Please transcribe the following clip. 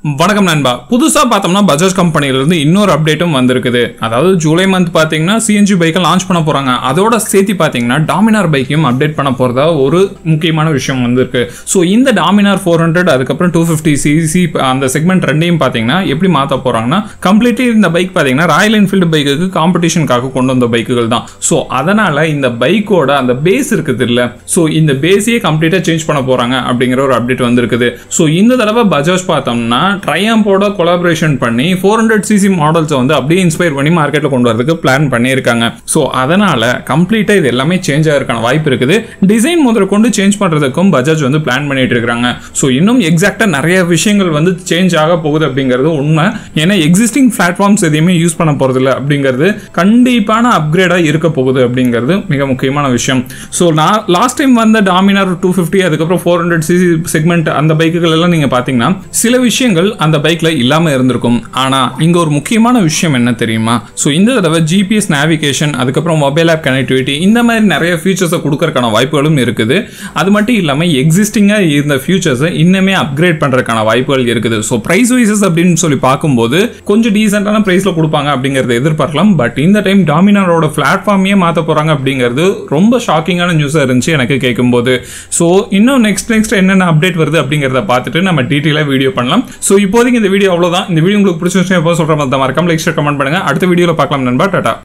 வணக்கம் நண்பா புதுசா பார்த்தோம்னா பஜாஜ் கம்பெனில இருந்து இன்னொரு அப்டேட்டும் வந்திருக்குது அதாவது ஜூலை மந்த் பாத்தீங்கன்னா சிஎன்ஜி பைக்கை லான்ச் பண்ண போறாங்க அதோட சேர்த்து பாத்தீங்கன்னா டாமினார் பைக்கையும் அப்டேட் பண்ண போறதா ஒரு முக்கியமான விஷயம் வந்திருக்கு ஸோ இந்த டாமினார் ஃபோர் ஹண்ட்ரட் அதுக்கப்புறம் டூ ஃபிஃப்டி சிசி அந்த செக்மெண்ட் ரெண்டையும் பாத்தீங்கன்னா எப்படி மாத்த போறாங்கன்னா கம்ப்ளீட்லி இந்த பைக் பாத்தீங்கன்னா ராயல் என்ஃபீல்டு பைக்குக்கு காம்படிஷனுக்காக கொண்டு வந்த பைக்குகள் தான் ஸோ அதனால இந்த பைக்கோட அந்த பேஸ் இருக்குது இல்ல ஸோ இந்த பேஸையே கம்ப்ளீட்டா சேஞ்ச் பண்ண போறாங்க அப்படிங்கிற ஒரு அப்டேட் வந்திருக்குது ஸோ இந்த தடவை பஜாஜ் பார்த்தோம்னா ட்ரையம்போட கொலாபரேஷன் பண்ணி ஃபோர் ஹண்ட்ரட் சிசி மாடல்ஸை வந்து அப்படியே இன்ஸ்பயர் பண்ணி மார்க்கெட்டில் கொண்டு வரதுக்கு பிளான் பண்ணியிருக்காங்க ஸோ அதனால கம்ப்ளீட்டாக இது எல்லாமே சேஞ்ச் ஆகிறதுக்கான வாய்ப்பு இருக்குது டிசைன் முதல் கொண்டு சேஞ்ச் பண்ணுறதுக்கும் பஜாஜ் வந்து பிளான் பண்ணிட்டு இருக்காங்க ஸோ இன்னும் எக்ஸாக்டாக நிறைய விஷயங்கள் வந்து சேஞ்ச் ஆக போகுது அப்படிங்கிறது உண்மை ஏன்னா எக்ஸிஸ்டிங் பிளாட்ஃபார்ம்ஸ் எதையுமே யூஸ் பண்ண போகிறதில்ல அப்படிங்கிறது கண்டிப்பான அப்கிரேடாக இருக்க போகுது அப்படிங்கிறது மிக முக்கியமான விஷயம் ஸோ நான் லாஸ்ட் டைம் வந்த டாமினார் டூ ஃபிஃப்டி அதுக்கப்புறம் ஃபோர் ஹண்ட்ரட் சிசி செக்மெண்ட் அந்த பைக்குகள் எல்லாம் நீங்கள் பார்த்தீங்கன்னா சில விஷயங்கள் அந்த பைக்கில் இல்லாமல் இருந்திருக்கும் ஆனால் இங்கே ஒரு முக்கியமான விஷயம் என்ன தெரியுமா ஸோ இந்த தடவை ஜிபிஎஸ் நேவிகேஷன் அதுக்கப்புறம் மொபைல் ஆப் கனெக்டிவிட்டி இந்த மாதிரி நிறைய ஃபீச்சர்ஸை கொடுக்கறதுக்கான வாய்ப்புகளும் இருக்குது அது மட்டும் இல்லாமல் எக்ஸிஸ்டிங்காக இருந்த ஃபியூச்சர்ஸை இன்னுமே அப்கிரேட் பண்ணுறதுக்கான வாய்ப்புகள் இருக்குது ஸோ ப்ரைஸ் வைசஸ் அப்படின்னு சொல்லி பார்க்கும்போது கொஞ்சம் டீசெண்டான ப்ரைஸில் கொடுப்பாங்க அப்படிங்கிறத எதிர்பார்க்கலாம் பட் இந்த டைம் டாமினாரோட பிளாட்ஃபார்மையே மாற்ற போகிறாங்க அப்படிங்கிறது ரொம்ப ஷாக்கிங்கான நியூஸாக இருந்துச்சு எனக்கு கேட்கும்போது ஸோ இன்னும் நெக்ஸ்ட் நெக்ஸ்ட் என்னென்ன அப்டேட் வருது அப்படிங்கிறத பார்த்துட்டு நம்ம டீட்டெயிலாக வீடியோ பண்ணலாம் ஸோ இப்போதைக்கு இந்த வீடியோ அவ்வளோதான் இந்த வீடியோ உங்களுக்கு பிடிச்சிருந்துச்சு எப்போ சொல்கிற மாதிரி மறக்காம லைக் கமெண்ட் பண்ணுங்க அடுத்த வீடியோவில் பார்க்கலாம் நண்பா டாடா